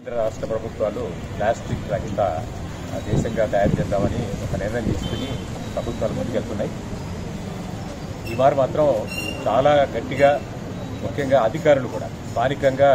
కేంద్ర రాష్ట్ర ప్రభుత్వాలు ప్లాస్టిక్ రహిత ఆ, దేశంగా తయారు చేద్దామని ఒక నిర్ణయం తీసుకుని ప్రభుత్వాలు ముందుకెళ్తున్నాయి ఈ వారు మాత్రం చాలా గట్టిగా ముఖ్యంగా అధికారులు కూడా స్థానికంగా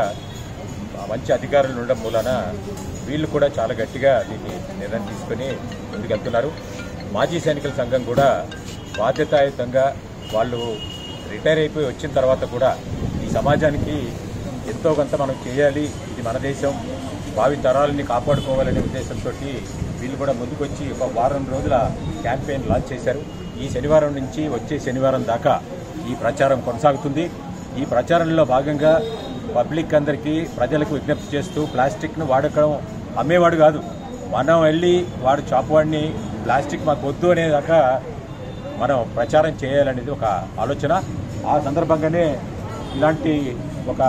మంచి అధికారులు ఉండడం మూలన వీళ్ళు కూడా చాలా గట్టిగా దీన్ని నిర్ణయం తీసుకుని ముందుకెళ్తున్నారు మాజీ సైనికుల సంఘం కూడా బాధ్యతాయుతంగా వాళ్ళు రిటైర్ అయిపోయి వచ్చిన తర్వాత కూడా ఈ సమాజానికి ఎంతో కొంత మనం చేయాలి ఇది మన దేశం భావి తరాలని కాపాడుకోవాలనే ఉద్దేశంతో వీళ్ళు కూడా ముందుకొచ్చి ఒక వారం రోజుల క్యాంపెయిన్ లాంచ్ చేశారు ఈ శనివారం నుంచి వచ్చే శనివారం దాకా ఈ ప్రచారం కొనసాగుతుంది ఈ ప్రచారంలో భాగంగా పబ్లిక్ అందరికీ ప్రజలకు విజ్ఞప్తి చేస్తూ ప్లాస్టిక్ను వాడకం అమ్మేవాడు కాదు మనం వెళ్ళి వాడు చాపువాడిని ప్లాస్టిక్ మాకు వద్దు అనేదాకా మనం ప్రచారం చేయాలనేది ఒక ఆలోచన ఆ సందర్భంగానే ఇలాంటి ఒక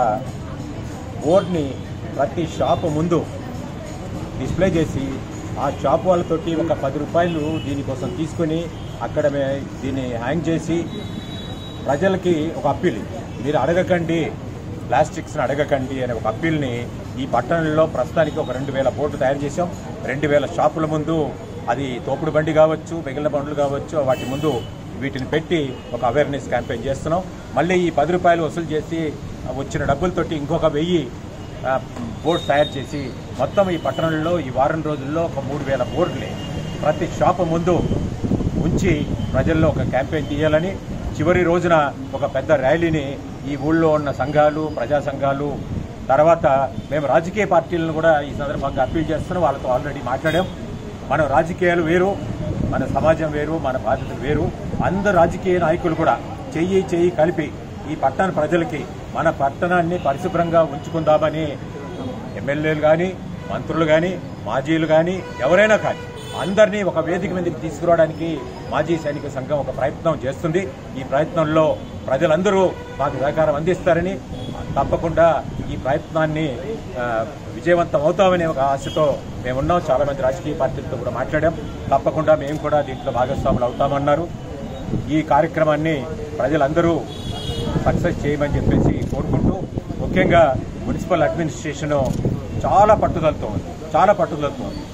బోర్డ్ని ప్రతి షాపు ముందు డిస్ప్లే చేసి ఆ షాప్ వాళ్ళతోటి ఒక పది రూపాయలు దీనికోసం తీసుకొని అక్కడ మే- దీన్ని హ్యాంగ్ చేసి ప్రజలకి ఒక అప్పీల్ మీరు అడగకండి ప్లాస్టిక్స్ని అడగకండి అనే ఒక అప్పీల్ని ఈ పట్టణంలో ప్రస్తుతానికి ఒక రెండు వేల బోర్డు తయారు చేశాం రెండు వేల షాపుల ముందు అది తోపుడు బండి కావచ్చు మిగిలిన బండ్లు కావచ్చు వాటి ముందు వీటిని పెట్టి ఒక అవేర్నెస్ క్యాంపెయిన్ చేస్తున్నాం మళ్ళీ ఈ పది రూపాయలు వసూలు చేసి వచ్చిన డబ్బులతోటి ఇంకొక వెయ్యి ఆ, బోర్డ్స్ తయారు చేసి మొత్తం ఈ పట్టణంలో ఈ వారం రోజుల్లో ఒక మూడు వేల బోర్డుని ప్రతి షాపు ముందు ఉంచి ప్రజల్లో ఒక క్యాంపెయిన్ తీయాలని చివరి రోజున ఒక పెద్ద ర్యాలీని ఈ ఊళ్ళో ఉన్న సంఘాలు ప్రజా సంఘాలు తర్వాత మేము రాజకీయ పార్టీలను కూడా ఈ సందర్భంగా అప్పీల్ చేస్తున్నాం వాళ్ళతో ఆల్రెడీ మాట్లాడాం మన రాజకీయాలు వేరు మన సమాజం వేరు మన బాధ్యతలు వేరు అందరు రాజకీయ నాయకులు కూడా చెయ్యి చెయ్యి కలిపి ఈ పట్టణ ప్రజలకి మన పట్టణాన్ని పరిశుభ్రంగా ఉంచుకుందామని ఎమ్మెల్యేలు కానీ మంత్రులు కానీ మాజీలు కానీ ఎవరైనా కానీ అందరినీ ఒక వేదిక మీదకి తీసుకురావడానికి మాజీ సైనిక సంఘం ఒక ప్రయత్నం చేస్తుంది ఈ ప్రయత్నంలో ప్రజలందరూ మాకు సహకారం అందిస్తారని తప్పకుండా ఈ ప్రయత్నాన్ని ఆ, విజయవంతం అవుతామనే ఒక ఆశతో మేమున్నాం చాలా మంది రాజకీయ పార్టీలతో కూడా మాట్లాడాం తప్పకుండా మేము కూడా దీంట్లో భాగస్వాములు అవుతామన్నారు ఈ కార్యక్రమాన్ని ప్రజలందరూ సక్సెస్ చేయమని చెప్పేసి కోరుకుంటూ ముఖ్యంగా మున్సిపల్ అడ్మినిస్ట్రేషన్ చాలా పట్టుదలతో ఉంది చాలా పట్టుదలతో ఉంది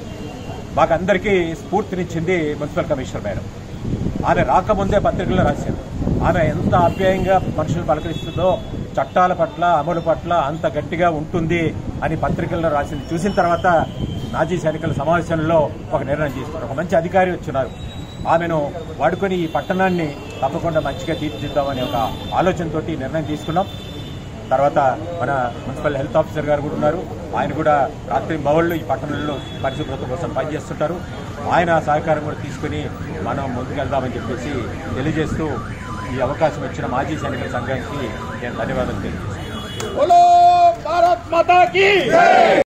మాకందరికీ స్ఫూర్తినిచ్చింది మున్సిపల్ కమిషనర్ మేడం ఆమె రాకముందే పత్రికల్లో రాశారు ఆమె ఎంత ఆప్యాయంగా మనుషులు పలకరిస్తుందో చట్టాల పట్ల అమలు పట్ల అంత గట్టిగా ఉంటుంది అని పత్రికల్లో రాసింది చూసిన తర్వాత నాజీ సైనికుల సమావేశంలో ఒక నిర్ణయం తీసుకున్నారు ఒక మంచి అధికారి వచ్చినారు ఆమెను వాడుకొని ఈ పట్టణాన్ని తప్పకుండా మంచిగా తీర్చిదిద్దామనే ఒక ఆలోచనతోటి నిర్ణయం తీసుకున్నాం తర్వాత మన మున్సిపల్ హెల్త్ ఆఫీసర్ గారు కూడా ఉన్నారు ఆయన కూడా రాత్రి బవళ్ళు ఈ పట్టణంలో పరిశుభ్రత కోసం పనిచేస్తుంటారు ఆయన సహకారం కూడా తీసుకుని మనం ముందుకెళ్దామని చెప్పేసి తెలియజేస్తూ ఈ అవకాశం ఇచ్చిన మాజీ సైనికుల సంఘానికి నేను ధన్యవాదాలు తెలియజేస్తాను बोलो भारत माता की